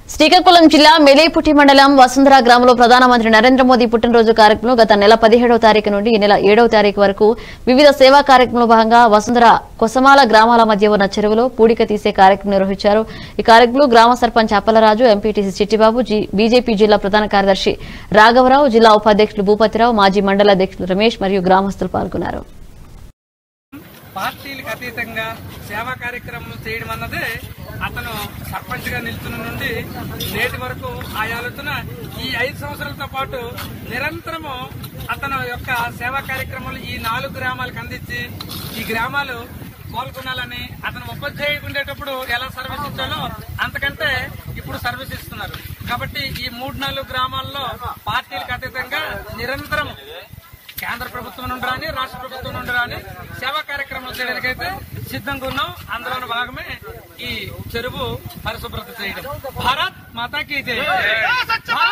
శ్రీకాకుళం జిల్లా మెలేపుట్టి మండలం వసుంధర గ్రామంలో ప్రధానమంత్రి నరేంద్ర మోదీ పుట్టినరోజు కార్యక్రమం గత నెల పదిహేడవ తారీఖు నుండి ఈ నెల ఏడవ తారీఖు వరకు వివిధ సేవా కార్యక్రమంలో భాగంగా వసుంధర కొసమాల గ్రామాల మధ్య ఉన్న చెరువులో పూడిక తీసే కార్యక్రమం నిర్వహించారు ఈ కార్యక్రమంలో గ్రామ సర్పంచ్ అప్పలరాజు ఎంపీటీసీ చిట్టిబాబు జి- బీజేపీ జిల్లా ప్రధాన కార్యదర్శి రాఘవరావు జిల్లా ఉపాధ్యక్షులు భూపతిరావు మాజీ మండల అధ్యక్షులు రమేష్ మరియు గ్రామస్తులు పాల్గొన్నారు పార్టీలకు అతీతంగా సేవా కార్యక్రమం చేయడం అన్నదే అతను సర్పంచ్ గా నిలుచున్న నుండి నేటి వరకు ఆ ఆలోచన ఈ ఐదు సంవత్సరాలతో పాటు నిరంతరము అతను యొక్క సేవా కార్యక్రమాలు ఈ నాలుగు గ్రామాలకు అందించి ఈ గ్రామాలు కోలుకునాలని అతను ఉపాధ్యాయుడు ఉండేటప్పుడు ఎలా సర్వీస్ ఇచ్చాలో అంతకంటే ఇప్పుడు సర్వీస్ ఇస్తున్నారు కాబట్టి ఈ మూడు నాలుగు గ్రామాల్లో పార్టీలకు అతీతంగా నిరంతరం కేంద్ర ప్రభుత్వం నుండి రాని రాష్ట్ర ప్రభుత్వం నుండి రాని సేవా కార్యక్రమాలు చేయడానికైతే సిద్ధంగా ఉన్నాం అందులోని భాగమే ఈ చెరువు పరిశుభ్రత చేయడం భారత్ మాతాకి జై భారత్